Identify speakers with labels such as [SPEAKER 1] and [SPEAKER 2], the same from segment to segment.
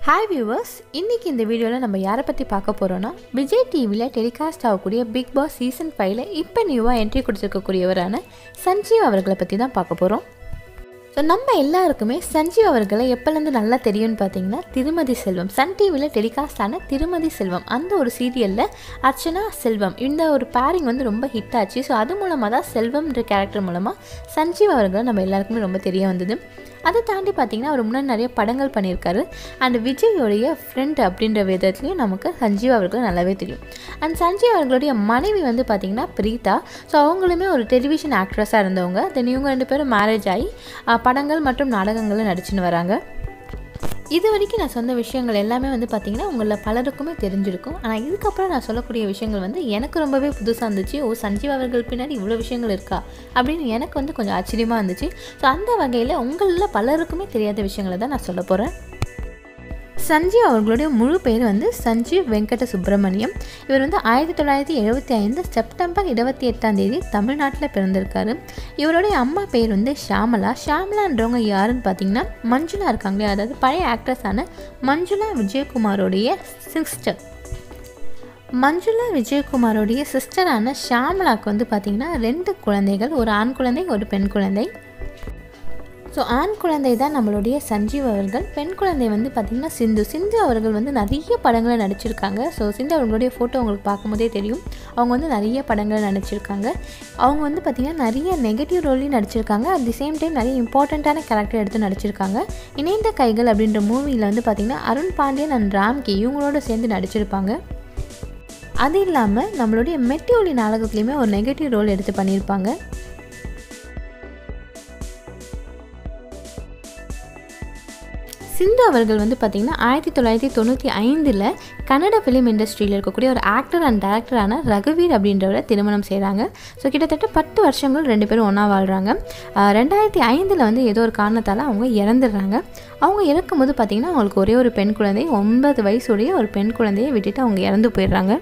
[SPEAKER 1] hi viewers இன்றைக்கி இந்த வீடியோவில் நம்ம யாரை பற்றி பார்க்க போகிறோன்னா விஜய் டிவியில் டெலிகாஸ்ட் ஆகக்கூடிய பிக் பாஸ் சீசன் ஃபைவ்ல இப்போ நியூவாக என்ட்ரி கொடுத்துருக்கக்கூடியவரான சஞ்சீவ் அவர்களை பற்றி தான் பார்க்க போகிறோம் ஸோ நம்ம எல்லாருக்குமே சஞ்சீவ் அவர்களை எப்போலேருந்து நல்லா தெரியும்னு பார்த்தீங்கன்னா திருமதி செல்வம் சன் டிவியில் டெலிகாஸ்ட் ஆன திருமதி செல்வம் அந்த ஒரு சீரியலில் அர்ச்சனா செல்வம் இந்த ஒரு பேரிங் வந்து ரொம்ப ஹிட் ஆச்சு ஸோ அது மூலமாக தான் செல்வம்ன்ற கேரக்டர் மூலமாக சஞ்சீவ் அவர்களை நம்ம எல்லாருக்குமே ரொம்ப தெரிய வந்தது அதை தாண்டி பார்த்தீங்கன்னா அவர் முன்னாடி நிறைய படங்கள் பண்ணியிருக்காரு அண்ட் விஜயோடைய ஃப்ரெண்ட் அப்படின்ற விதத்துலையும் நமக்கு சஞ்சீவ் அவர்கள் நல்லாவே தெரியும் அண்ட் சஞ்சீவ் அவர்களுடைய மனைவி வந்து பார்த்திங்கன்னா பிரீதா ஸோ அவங்களுமே ஒரு டெலிவிஷன் ஆக்ட்ரஸாக இருந்தவங்க தென் இவங்க ரெண்டு பேரும் மேரேஜ் ஆகி அஹ், படங்கள் மற்றும் நாடகங்களில் நடிச்சுன்னு வராங்க இது வரைக்கும் நான் சொன்ன விஷயங்கள் எல்லாமே வந்து பார்த்திங்கன்னா உங்களில் பலருக்குமே தெரிஞ்சிருக்கும் ஆனால் இதுக்கப்புறம் நான் சொல்லக்கூடிய விஷயங்கள் வந்து எனக்கு ரொம்பவே புதுசாக இருந்துச்சு ஓ சஞ்சீவ் அவர்கள் பின்னாடி இவ்வளோ விஷயங்கள் இருக்கா அப்படின்னு எனக்கு வந்து கொஞ்சம் ஆச்சரியமாக இருந்துச்சு ஸோ அந்த வகையில் உங்களில் பலருக்குமே தெரியாத விஷயங்களை தான் நான் சொல்ல போகிறேன் சஞ்சீவ் அவர்களுடைய முழு பேர் வந்து சஞ்சீவ் வெங்கட சுப்பிரமணியம் இவர் வந்து ஆயிரத்தி தொள்ளாயிரத்தி எழுபத்தி ஐந்து செப்டம்பர் இருபத்தி எட்டாம் தேதி தமிழ்நாட்டில் பிறந்திருக்காரு இவருடைய அம்மா பேர் வந்து ஷாமலா ஷாமலான்றவங்க யாருன்னு பார்த்தீங்கன்னா மஞ்சுளா இருக்காங்களே அதாவது பழைய ஆக்ட்ரஸான மஞ்சுளா விஜயகுமாரோடைய சிஸ்டர் மஞ்சுளா விஜயகுமாரோடைய சிஸ்டரான ஷாமலாக்கு வந்து பார்த்திங்கன்னா ரெண்டு குழந்தைகள் ஒரு ஆண் குழந்தை ஒரு பெண் குழந்தை ஸோ ஆண் குழந்தை தான் நம்மளுடைய சஞ்சீவ் அவர்கள் பெண் குழந்தை வந்து பார்த்திங்கன்னா சிந்து சிந்து அவர்கள் வந்து நிறைய படங்களை நடிச்சிருக்காங்க ஸோ சிந்து அவர்களுடைய ஃபோட்டோ உங்களுக்கு பார்க்கும்போதே தெரியும் அவங்க வந்து நிறைய படங்களை நடிச்சிருக்காங்க அவங்க வந்து பார்த்திங்கன்னா நிறைய நெகட்டிவ் ரோல்லையும் நடிச்சிருக்காங்க அட் தி சேம் டைம் நிறைய இம்பார்ட்டண்ட்டான கேரக்டர் எடுத்து நடிச்சிருக்காங்க இணைந்த கைகள் அப்படின்ற மூவியில் வந்து பார்த்திங்கன்னா அருண் பாண்டியன் அண்ட் ராம்கி இவங்களோட சேர்ந்து நடிச்சிருப்பாங்க அது இல்லாமல் நம்மளுடைய மெட்டியோலி நாடகத்துலேயுமே ஒரு நெகட்டிவ் ரோல் எடுத்து பண்ணியிருப்பாங்க சிந்து அவர்கள் வந்து பார்த்திங்கன்னா ஆயிரத்தி தொள்ளாயிரத்தி தொண்ணூற்றி ஐந்தில் கன்னட ஃபிலிம் இண்டஸ்ட்ரியில் இருக்கக்கூடிய ஒரு ஆக்டர் அண்ட் டேரக்டரான ரகுவீர் அப்படின்றவரை திருமணம் செய்கிறாங்க ஸோ கிட்டத்தட்ட பத்து வருஷங்கள் ரெண்டு பேரும் ஒன்றா வாழ்கிறாங்க ஆஹ் ரெண்டாயிரத்தி ஐந்தில் வந்து ஏதோ ஒரு காரணத்தால் அவங்க இறந்துடுறாங்க அவங்க இறக்கும்போது பார்த்திங்கன்னா அவங்களுக்கு ஒரே ஒரு பெண் குழந்தை ஒன்பது வயசுடைய ஒரு பெண் குழந்தையை விட்டுட்டு அவங்க இறந்து போயிடுறாங்க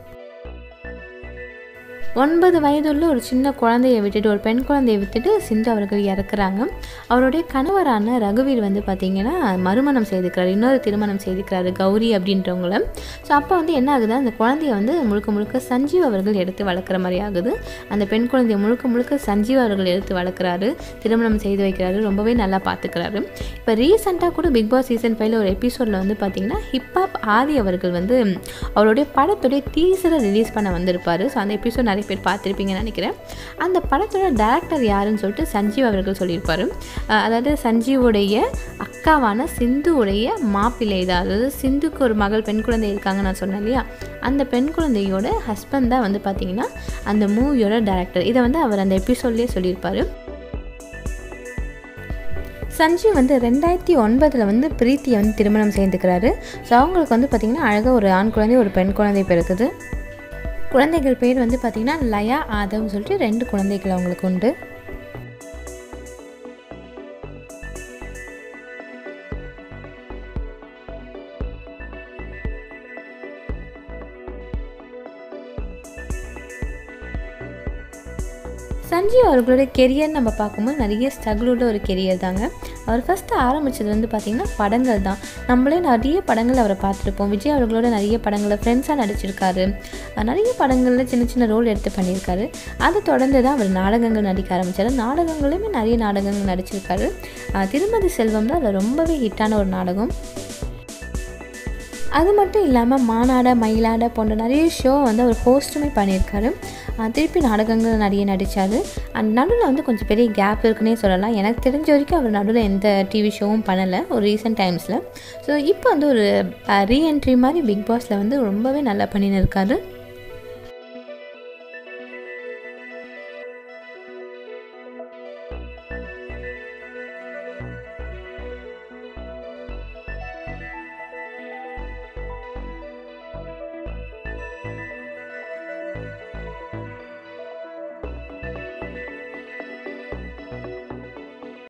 [SPEAKER 1] ஒன்பது வயதுள்ள ஒரு சின்ன குழந்தையை விட்டுட்டு ஒரு பெண் குழந்தையை விட்டுட்டு சிந்து அவர்கள் இறக்குறாங்க அவருடைய கணவரான ரகுவீர் வந்து பார்த்திங்கன்னா மறுமணம் செய்துக்கிறார் இன்னொரு திருமணம் செய்துக்கிறாரு கௌரி அப்படின்றவங்கள ஸோ அப்போ வந்து என்ன ஆகுது அந்த குழந்தைய வந்து முழுக்க முழுக்க சஞ்சீவ் அவர்கள் எடுத்து வளர்க்குற மாதிரி ஆகுது அந்த பெண் குழந்தைய முழுக்க முழுக்க சஞ்சீவ் அவர்கள் எடுத்து வளர்க்குறாரு திருமணம் செய்து வைக்கிறாரு ரொம்பவே நல்லா பார்த்துக்கிறாரு இப்போ ரீசெண்டாக கூட பிக் பாஸ் சீசன் ஃபைவ்ல ஒரு எபிசோடில் வந்து பார்த்திங்கன்னா ஹிப்ஹாப் ஆதி அவர்கள் வந்து அவருடைய படத்துடைய டீசரை ரிலீஸ் பண்ண வந்திருப்பாரு ஸோ அந்த எபிசோட் நிறைய பேர் பார்த்துருப்பீங்கன்னு நினைக்கிறேன் அந்த படத்தோட டேரக்டர் யாருன்னு சொல்லிட்டு சஞ்சீவ் அவர்கள் சொல்லியிருப்பாரு அஹ் அதாவது சஞ்சீவுடைய அக்காவான சிந்துவுடைய மாப்பிள்ளை தான் அதாவது சிந்துக்கு ஒரு மகள் பெண் குழந்தை இருக்காங்க நான் சொன்னேன் இல்லையா அந்த பெண் குழந்தையோட ஹஸ்பண்ட் தான் வந்து பார்த்திங்கன்னா அந்த மூவியோட டேரக்டர் இதை வந்து அவர் அந்த எபிசோட்லேயே சொல்லியிருப்பாரு சஞ்சீவ் வந்து ரெண்டாயிரத்தி ஒன்பதில் வந்து பிரீத்தியை வந்து திருமணம் செய்துக்கிறாரு ஸோ அவங்களுக்கு வந்து பார்த்திங்கன்னா அழகாக ஒரு ஆண் குழந்தை ஒரு பெண் குழந்தை பிறக்குது குழந்தைகள் பேர் வந்து பார்த்திங்கன்னா லயா ஆதவ்னு சொல்லிட்டு ரெண்டு குழந்தைகள் அவங்களுக்கு உண்டு சஞ்சீவ் அவர்களுடைய கெரியர் நம்ம பார்க்கும்போது நிறைய ஸ்ட்ரகிள் உள்ள ஒரு கெரியர் தாங்க அவர் ஃபஸ்ட்டு ஆரம்பித்தது வந்து பார்த்திங்கன்னா படங்கள் தான் நம்மளே நிறைய படங்கள் அவரை பார்த்துருப்போம் விஜய் அவர்களோட நிறைய படங்களில் ஃப்ரெண்ட்ஸாக நடிச்சிருக்காரு அஹ் நிறைய படங்களில் சின்ன சின்ன ரோல் எடுத்து பண்ணியிருக்காரு அதை தொடர்ந்து தான் அவர் நாடகங்கள் நடிக்க ஆரம்பித்தார் நாடகங்களுமே நிறைய நாடகங்கள் நடிச்சிருக்காரு அஹ் திருமதி செல்வம் தான் அதில் ரொம்பவே ஹிட்டான ஒரு நாடகம் அது மட்டும் இல்லாமல் மாநாட மயிலாட போன்ற நிறைய ஷோ வந்து அவர் ஹோஸ்ட்டுமே பண்ணியிருக்காரு அஹ் திருப்பி நாடகங்கள் நிறைய நடித்தார் அண்ட் நடுவில் வந்து கொஞ்சம் பெரிய கேப் இருக்குன்னே சொல்லலாம் எனக்கு தெரிஞ்ச வரைக்கும் அவர் நடுவில் எந்த டிவி ஷோவும் பண்ணலை ஒரு ரீசெண்ட் டைம்ஸில் ஸோ இப்போ வந்து ஒரு ரீஎன்ட்ரி மாதிரி பிக் பாஸில் வந்து ரொம்பவே நல்லா பண்ணின்னு இருக்காரு